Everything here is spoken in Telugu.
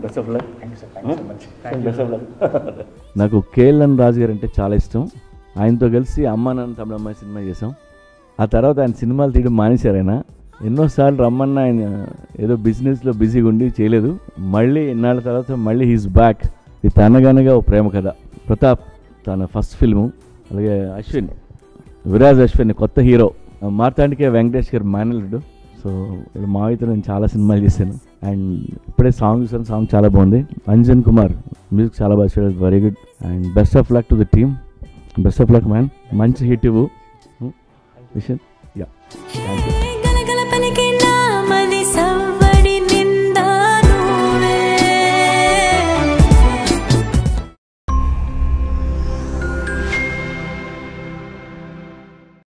best of luck thank you sir thank you so much best of luck నాకు కేఎల్ఎన్ రాజు గారు అంటే చాలా ఇష్టం ఆయనతో కలిసి అమ్మ నాన్న తమిళ అమ్మాయి సినిమా చేసాం ఆ తర్వాత ఆయన సినిమాలు తీయడం మానేశారు ఆయన ఎన్నోసార్లు రమ్మన్న ఆయన ఏదో బిజినెస్లో బిజీగా ఉండి చేయలేదు మళ్ళీ ఎన్నాళ్ళ తర్వాత మళ్ళీ హీస్ బ్యాక్ విత్ అనగనగా ఓ ప్రేమ కథ ప్రతాప్ తన ఫస్ట్ ఫిల్ము అలాగే అశ్విన్ విరాజ్ అశ్విన్ కొత్త హీరో మార్తాండికే వెంకటేష్ గారు మేనల్డ్ సో ఇప్పుడు మావితో నేను చాలా సినిమాలు చేశాను అండ్ ఇప్పుడే సాంగ్ చూసాను సాంగ్ చాలా బాగుంది అంజన్ కుమార్ మ్యూజిక్ చాలా బాగా చేయడం very good and best of luck to the team best of luck man మంచి హిట్ ఇవ్వు విషన్ యా థ్యాంక్ యూ